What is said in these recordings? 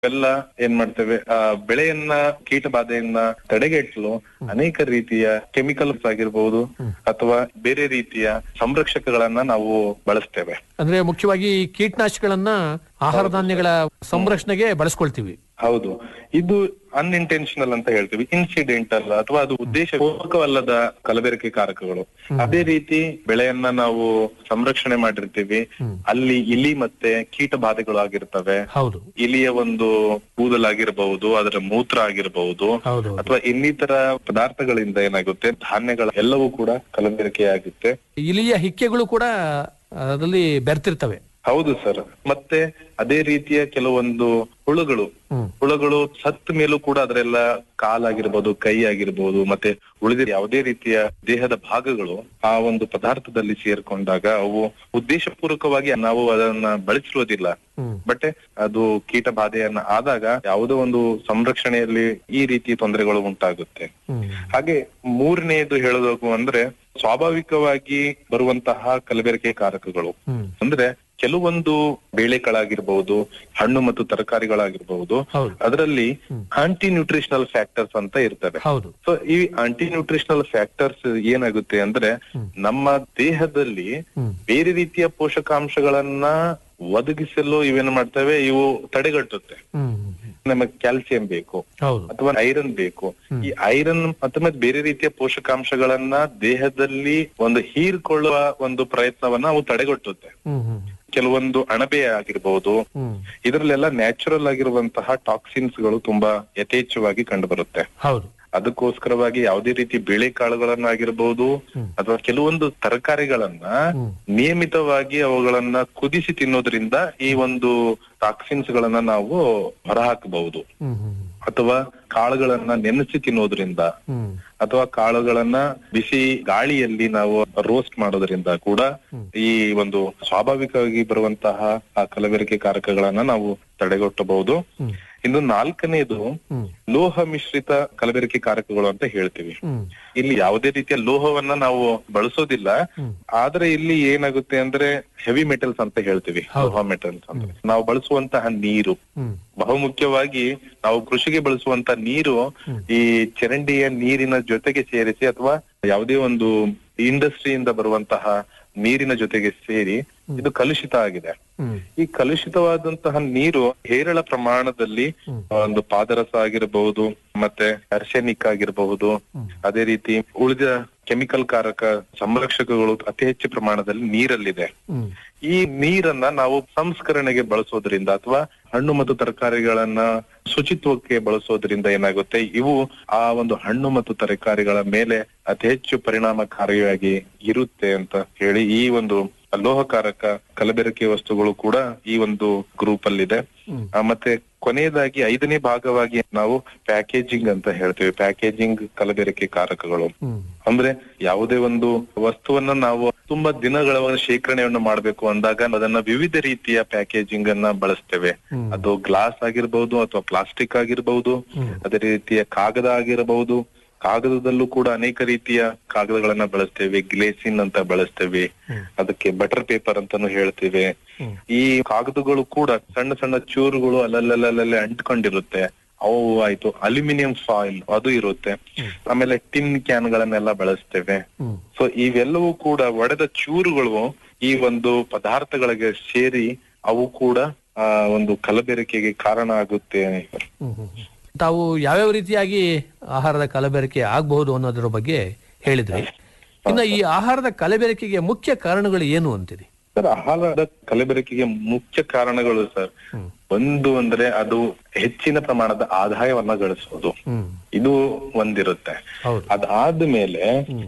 ಎಲ್ಲ ಏನ್ ಮಾಡ್ತೇವೆ ಆ ಬೆಳೆಯನ್ನ ಕೀಟ ಬಾಧೆಯನ್ನ ತಡೆಗಟ್ಟಲು ಅನೇಕ ರೀತಿಯ ಕೆಮಿಕಲ್ಸ್ ಆಗಿರ್ಬಹುದು ಅಥವಾ ಬೇರೆ ರೀತಿಯ ಸಂರಕ್ಷಕಗಳನ್ನ ನಾವು ಬಳಸ್ತೇವೆ ಅಂದ್ರೆ ಮುಖ್ಯವಾಗಿ ಈ ಕೀಟನಾಶಕಗಳನ್ನ ಆಹಾರ ಧಾನ್ಯಗಳ ಸಂರಕ್ಷಣೆಗೆ ಬಳಸ್ಕೊಳ್ತೀವಿ ಹೌದು ಇದು ಅನ್ಇಂಟೆನ್ಷನಲ್ ಅಂತ ಹೇಳ್ತೀವಿ ಇನ್ಸಿಡೆಂಟಲ್ ಅಥವಾ ಅದು ಉದ್ದೇಶಪೂರ್ವಕವಲ್ಲದ ಕಲಬೆರಕೆ ಕಾರಕಗಳು ಅದೇ ರೀತಿ ಬೆಳೆಯನ್ನ ನಾವು ಸಂರಕ್ಷಣೆ ಮಾಡಿರ್ತೀವಿ ಅಲ್ಲಿ ಇಲಿ ಮತ್ತೆ ಕೀಟ ಬಾಧೆಗಳು ಆಗಿರ್ತವೆ ಹೌದು ಇಲಿಯ ಒಂದು ಕೂದಲಾಗಿರಬಹುದು ಅದರ ಮೂತ್ರ ಆಗಿರಬಹುದು ಹೌದು ಅಥವಾ ಇನ್ನಿತರ ಪದಾರ್ಥಗಳಿಂದ ಏನಾಗುತ್ತೆ ಧಾನ್ಯಗಳ ಎಲ್ಲವೂ ಕೂಡ ಕಲಬೆರಕೆ ಆಗುತ್ತೆ ಇಲಿಯ ಹಿಕ್ಕೆಗಳು ಕೂಡ ಅದರಲ್ಲಿ ಬೆರ್ತಿರ್ತವೆ ಹೌದು ಸರ್ ಮತ್ತೆ ಅದೇ ರೀತಿಯ ಕೆಲವೊಂದು ಹುಳುಗಳು ಹ್ಮ್. ಹುಳುಗಳು ಸತ್ತ ಮೇಲೂ ಕೂಡ ಅದರೆಲ್ಲ ಕಾಲಾಗಿರ್ಬೋದು ಕೈ ಆಗಿರ್ಬೋದು ಮತ್ತೆ ಉಳಿದ ಯಾವುದೇ ರೀತಿಯ ದೇಹದ ಭಾಗಗಳು ಆ ಒಂದು ಪದಾರ್ಥದಲ್ಲಿ ಸೇರ್ಕೊಂಡಾಗ ಅವು ಉದ್ದೇಶಪೂರ್ವಕವಾಗಿ ನಾವು ಅದನ್ನ ಬಳಸಿರೋದಿಲ್ಲ ಹ್ಮ್. ಬಟ್ ಅದು ಕೀಟ ಬಾಧೆಯನ್ನ ಆದಾಗ ಯಾವುದೋ ಒಂದು ಸಂರಕ್ಷಣೆಯಲ್ಲಿ ಈ ರೀತಿ ತೊಂದರೆಗಳು ಉಂಟಾಗುತ್ತೆ ಹ್ಮ್. ಹಾಗೆ ಮೂರನೆಯದು ಹೇಳೋದು ಅಂದ್ರೆ ಸ್ವಾಭಾವಿಕವಾಗಿ ಬರುವಂತಹ ಕಲಬೆರಕೆ ಕಾರಕಗಳು ಹ್ಮ್. ಅಂದ್ರೆ ಕೆಲವೊಂದು ಬೇಳೆಗಳಾಗಿರ್ಬಹುದು ಹಣ್ಣು ಮತ್ತು ತರಕಾರಿಗಳಾಗಿರ್ಬಹುದು ಹೌದು ಅದರಲ್ಲಿ ಆಂಟಿ ನ್ಯೂಟ್ರಿಷನಲ್ ಫ್ಯಾಕ್ಟರ್ಸ್ ಅಂತ ಇರ್ತವೆ ಹೌದು ಸೊ ಈ ಆಂಟಿ ನ್ಯೂಟ್ರಿಷನಲ್ ಫ್ಯಾಕ್ಟರ್ಸ್ ಏನಾಗುತ್ತೆ ಅಂದ್ರೆ ನಮ್ಮ ದೇಹದಲ್ಲಿ ಹ್ಮ್. ಬೇರೆ ರೀತಿಯ ಪೋಷಕಾಂಶಗಳನ್ನ ಒದಗಿಸಲು ಇವೇನ್ ಮಾಡ್ತವೆ ಇವು ತಡೆಗಟ್ಟುತ್ತೆ ಹ್ಮ್. ನಮಗೆ ಕ್ಯಾಲ್ಸಿಯಂ ಬೇಕು ಹೌದು ಅಥವಾ ಐರನ್ ಬೇಕು ಈ ಐರನ್ ಅಥವಾ ಬೇರೆ ರೀತಿಯ ಪೋಷಕಾಂಶಗಳನ್ನ ದೇಹದಲ್ಲಿ ಒಂದು ಹೀರ್ಕೊಳ್ಳುವ ಒಂದು ಪ್ರಯತ್ನವನ್ನ ಅವು ತಡೆಗಟ್ಟುತ್ತೆ ಹ್ಮ್. ಹ್ಮ್. ಕೆಲವೊಂದು ಅಣಬೆ ಆಗಿರ್ಬಹುದು ಹ್ಮ್. ಇದರಲ್ಲೆಲ್ಲ ನ್ಯಾಚುರಲ್ ಆಗಿರುವಂತಹ ಟಾಕ್ಸಿನ್ಸ್ ಗಳು ತುಂಬಾ ಯಥೇಚ್ಛವಾಗಿ ಕಂಡು ಬರುತ್ತೆ ಹೌದು ಅದಕ್ಕೋಸ್ಕರವಾಗಿ ಯಾವುದೇ ರೀತಿ ಬೇಳೆಕಾಳುಗಳನ್ನಾಗಿರ್ಬಹುದು ಅಥವಾ ಕೆಲವೊಂದು ತರಕಾರಿಗಳನ್ನ ನಿಯಮಿತವಾಗಿ ಅವುಗಳನ್ನ ಕುದಿಸಿ ತಿನ್ನೋದ್ರಿಂದ ಈ ಒಂದು ಟಾಕ್ಸಿನ್ಸ್ ಗಳನ್ನ ನಾವು ಹೊರಹಾಕಬಹುದು ಹ್ಮ್. ಹ್ಮ್. ಅಥವಾ ಕಾಳುಗಳನ್ನ ನೆನೆಸಿ ತಿನ್ನೋದ್ರಿಂದ ಹ್ಮ್. ಅಥವಾ ಕಾಳುಗಳನ್ನ ಬಿಸಿ ಗಾಳಿಯಲ್ಲಿ ನಾವು ರೋಸ್ಟ್ ಮಾಡೋದ್ರಿಂದ ಕೂಡ ಈ ಒಂದು ಸ್ವಾಭಾವಿಕವಾಗಿ ಬರುವಂತಹ ಆ ಕಲಬೆರಕೆ ಕಾರಕಗಳನ್ನ ನಾವು ತಡೆಗಟ್ಟಬಹುದು ಹ್ಮ್. ಇನ್ನು ನಾಲ್ಕನೇದು ಹ್ಮ್. ಲೋಹ ಮಿಶ್ರಿತ ಕಲಬೆರಕೆ ಕಾರಕಗಳು ಅಂತ ಹೇಳ್ತೀವಿ ಹ್ಮ್. ಇಲ್ಲಿ ಯಾವುದೇ ರೀತಿಯ ಲೋಹವನ್ನ ನಾವು ಬಳಸೋದಿಲ್ಲ ಆದ್ರೆ ಇಲ್ಲಿ ಏನಾಗುತ್ತೆ ಅಂದ್ರೆ ಹೆವಿ ಮೆಟಲ್ಸ್ ಅಂತ ಹೇಳ್ತೀವಿ ಲೋಹ ಮೆಟಲ್ಸ್ ಅಂದ್ರೆ ನಾವು ಬಳಸುವಂತಹ ನೀರು ಹ್ಮ್. ಬಹುಮುಖ್ಯವಾಗಿ ನಾವು ಕೃಷಿಗೆ ಬಳಸುವಂತ ನೀರು ಈ ಚರಂಡಿಯ ನೀರಿನ ಜೊತೆಗೆ ಸೇರಿಸಿ ಅಥವಾ ಯಾವುದೇ ಒಂದು ಇಂಡಸ್ಟ್ರಿಯಿಂದ ಬರುವಂತಹ ನೀರಿನ ಜೊತೆಗೆ ಸೇರಿ ಇದು ಕಲುಷಿತ ಆಗಿದೆ ಹ್ಮ್. ಈ ಕಲುಷಿತವಾದಂತಹ ನೀರು ಹೇರಳ ಪ್ರಮಾಣದಲ್ಲಿ ಒಂದು ಪಾದರಸ ಆಗಿರಬಹುದು ಮತ್ತೆ ಅರ್ಸೆನಿಕ್ ಆಗಿರಬಹುದು ಅದೇ ರೀತಿ ಉಳಿದ ಕೆಮಿಕಲ್ ಕಾರಕ ಸಂರಕ್ಷಕಗಳು ಅತಿ ಹೆಚ್ಚು ಪ್ರಮಾಣದಲ್ಲಿ ನೀರಲ್ಲಿದೆ ಹ್ಮ್. ಈ ನೀರನ್ನ ನಾವು ಸಂಸ್ಕರಣೆಗೆ ಬಳಸೋದ್ರಿಂದ ಅಥವಾ ಹಣ್ಣು ಮತ್ತು ತರಕಾರಿಗಳನ್ನ ಶುಚಿತ್ವಕ್ಕೆ ಬಳಸೋದ್ರಿಂದ ಏನಾಗುತ್ತೆ ಇವು ಆ ಒಂದು ಹಣ್ಣು ಮತ್ತು ತರಕಾರಿಗಳ ಮೇಲೆ ಅತಿ ಹೆಚ್ಚು ಪರಿಣಾಮಕಾರಿಯಾಗಿ ಇರುತ್ತೆ ಅಂತ ಹೇಳಿ ಈ ಒಂದು ಲೋಹಕಾರಕ ಕಲಬೆರಕೆ ವಸ್ತುಗಳು ಕೂಡ ಈ ಒಂದು ಗ್ರೂಪ್ ಅಲ್ಲಿದೆ ಆ, ಮತ್ತೆ ಕೊನೆಯದಾಗಿ ಐದನೇ ಭಾಗವಾಗಿ ನಾವು ಪ್ಯಾಕೇಜಿಂಗ್ ಅಂತ ಹೇಳ್ತೇವೆ ಪ್ಯಾಕೇಜಿಂಗ್ ಕಲಬೆರಕೆ ಕಾರಕಗಳು ಹ್ಮ್. ಅಂದ್ರೆ ಯಾವುದೇ ಒಂದು ವಸ್ತುವನ್ನ ನಾವು ತುಂಬಾ ದಿನಗಳ ಶೇಖರಣೆಯನ್ನು ಮಾಡಬೇಕು ಅಂದಾಗ ಅದನ್ನ ವಿವಿಧ ರೀತಿಯ ಪ್ಯಾಕೇಜಿಂಗ್ ಅನ್ನ ಬಳಸ್ತೇವೆ ಅದು ಗ್ಲಾಸ್ ಆಗಿರ್ಬಹುದು ಅಥವಾ ಪ್ಲಾಸ್ಟಿಕ್ ಆಗಿರ್ಬಹುದು ಅದೇ ರೀತಿಯ ಕಾಗದ ಆಗಿರಬಹುದು ಕಾಗದದಲ್ಲೂ ಕೂಡ ಅನೇಕ ರೀತಿಯ ಕಾಗದಗಳನ್ನ ಬಳಸ್ತೇವೆ ಗ್ಲೇಸಿನ್ ಅಂತ ಬಳಸ್ತೇವೆ ಅದಕ್ಕೆ ಬಟರ್ ಪೇಪರ್ ಅಂತಾನು ಹೇಳ್ತೇವೆ ಈ ಕಾಗದಗಳು ಕೂಡ ಸಣ್ಣ ಸಣ್ಣ ಚೂರುಗಳು ಅಲ್ಲಲ್ಲಲ್ಲೇ ಅಂಟ್ಕೊಂಡಿರುತ್ತೆ ಅವು ಆಯ್ತು ಅಲ್ಯೂಮಿನಿಯಂ ಫಾಯಿಲ್ ಅದು ಇರುತ್ತೆ ಆಮೇಲೆ ಟಿನ್ ಕ್ಯಾನ್ ಗಳನ್ನೆಲ್ಲ ಬಳಸ್ತೇವೆ ಹ್ಮ್. ಸೊ ಇವೆಲ್ಲವೂ ಕೂಡ ಒಡೆದ ಚೂರುಗಳು ಈ ಒಂದು ಪದಾರ್ಥಗಳಿಗೆ ಸೇರಿ ಅವು ಕೂಡ ಆ ಒಂದು ಕಲಬೆರಕೆಗೆ ಕಾರಣ ಆಗುತ್ತೆ ಹ್ಮ್. ಹ್ಮ್. ತಾವು ಯಾವ್ಯಾವ ರೀತಿಯಾಗಿ ಆಹಾರದ ಕಲಬೆರಕೆ ಆಗಬಹುದು ಅನ್ನೋದ್ರ ಬಗ್ಗೆ ಹೇಳಿದ್ರಿ ಇನ್ನ ಈ ಆಹಾರದ ಕಲಬೆರಕೆಗೆ ಮುಖ್ಯ ಕಾರಣಗಳು ಏನು ಅಂತೀರಿ ಸರ್ ಆಹಾರದ ಕಲಬೆರಕೆಗೆ ಮುಖ್ಯ ಕಾರಣಗಳು ಸರ್ ಒಂದು ಅಂದ್ರೆ ಅದು ಹೆಚ್ಚಿನ ಪ್ರಮಾಣದ ಆದಾಯವನ್ನ ಗಳಿಸೋದು ಹ್ಮ್ ಇದು ಒಂದಿರುತ್ತೆ ಹೌದು ಅದಾದ್ಮೇಲೆ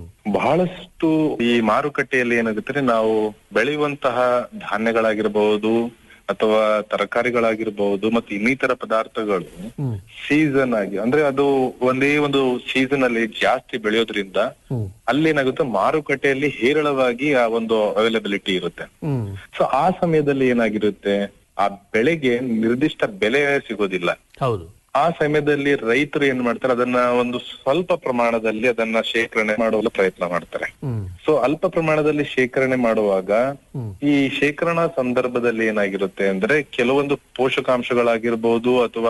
ಬಹಳಷ್ಟು ಈ ಮಾರುಕಟ್ಟೆಯಲ್ಲಿ ಏನಾಗುತ್ತೆ ನಾವು ಬೆಳೆಯುವಂತಹ ಧಾನ್ಯಗಳಾಗಿರ್ಬಹುದು ಅಥವಾ ತರಕಾರಿಗಳಾಗಿರ್ಬಹುದು ಮತ್ತೆ ಇನ್ನಿತರ ಪದಾರ್ಥಗಳು ಹ್ಮ್ ಸೀಸನ್ ಆಗಿ ಅಂದ್ರೆ ಅದು ಒಂದೇ ಒಂದು ಸೀಸನ್ ಅಲ್ಲಿ ಜಾಸ್ತಿ ಬೆಳೆಯೋದ್ರಿಂದ ಹ್ಮ್ ಅಲ್ಲೇನಾಗುತ್ತೆ ಮಾರುಕಟ್ಟೆಯಲ್ಲಿ ಹೇರಳವಾಗಿ ಆ ಒಂದು ಅವೈಲಬಿಲಿಟಿ ಇರುತ್ತೆ ಹ್ಮ್ ಸೊ ಆ ಸಮಯದಲ್ಲಿ ಏನಾಗಿರುತ್ತೆ ಆ ಬೆಳೆಗೆ ನಿರ್ದಿಷ್ಟ ಬೆಲೆ ಸಿಗೋದಿಲ್ಲ ಹೌದು ಆ ಸಮಯದಲ್ಲಿ ರೈತರು ಏನ್ ಮಾಡ್ತಾರೆ ಅದನ್ನ ಒಂದು ಸ್ವಲ್ಪ ಪ್ರಮಾಣದಲ್ಲಿ ಅದನ್ನ ಶೇಖರಣೆ ಮಾಡಲು ಪ್ರಯತ್ನ ಮಾಡ್ತಾರೆ ಹ್ಮ್ ಸೊ ಅಲ್ಪ ಪ್ರಮಾಣದಲ್ಲಿ ಶೇಖರಣೆ ಮಾಡುವಾಗ ಹ್ಮ್. ಈ ಶೇಖರಣಾ ಸಂದರ್ಭದಲ್ಲಿ ಏನಾಗಿರುತ್ತೆ ಅಂದ್ರೆ ಕೆಲವೊಂದು ಪೋಷಕಾಂಶಗಳಾಗಿರ್ಬೋದು ಅಥವಾ